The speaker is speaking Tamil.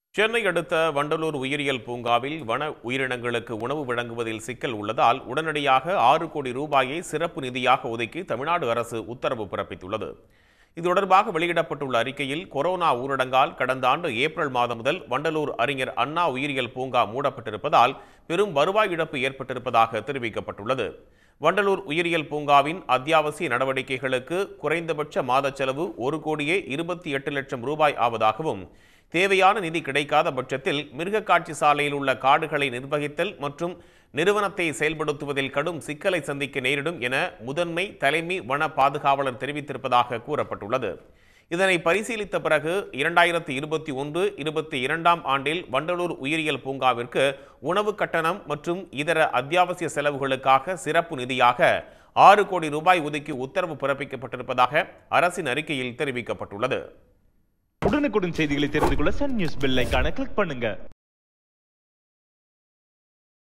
சென்னை அடுத்த வண்டலூர் உயிரியல் பூங்காவில் வன உயிரினங்களுக்கு உணவு வழங்குவதில் சிக்கல் உள்ளதால் உடனடியாக ஆறு கோடி ரூபாயை சிறப்பு நிதியாக ஒதுக்கி தமிழ்நாடு அரசு உத்தரவு பிறப்பித்துள்ளது இது தொடர்பாக வெளியிடப்பட்டுள்ள அறிக்கையில் கொரோனா ஊரடங்கால் கடந்த ஆண்டு ஏப்ரல் மாதம் முதல் வண்டலூர் அறிஞர் அண்ணா உயிரியல் பூங்கா மூடப்பட்டிருப்பதால் பெரும் வருவாய் இழப்பு ஏற்பட்டிருப்பதாக தெரிவிக்கப்பட்டுள்ளது வண்டலூர் உயிரியல் பூங்காவின் அத்தியாவசிய நடவடிக்கைகளுக்கு குறைந்தபட்ச மாத செலவு ஒரு கோடியே இருபத்தி எட்டு லட்சம் ரூபாய் ஆவதாகவும் தேவையான நிதி கிடைக்காத பட்சத்தில் மிருகக்காட்சி சாலையில் உள்ள காடுகளை நிர்வகித்தல் மற்றும் நிறுவனத்தை செயல்படுத்துவதில் கடும் சிக்கலை சந்திக்க நேரிடும் என முதன்மை தலைமை வன பாதுகாவலர் தெரிவித்திருப்பதாக கூறப்பட்டுள்ளது இதனை பரிசீலித்த பிறகு இரண்டாயிரத்தி இருபத்தி ஒன்று இருபத்தி இரண்டாம் ஆண்டில் வண்டலூர் உயிரியல் பூங்காவிற்கு உணவு கட்டணம் மற்றும் இதர அத்தியாவசிய செலவுகளுக்காக சிறப்பு நிதியாக ஆறு கோடி ரூபாய் ஒதுக்கி உத்தரவு பிறப்பிக்கப்பட்டிருப்பதாக அரசின் அறிக்கையில் தெரிவிக்கப்பட்டுள்ளது உடனுக்குடன் செய்திகளை தெரிந்து கொள்ள சன் நியூஸ் பெல் ஐகானை கிளிக் பண்ணுங்க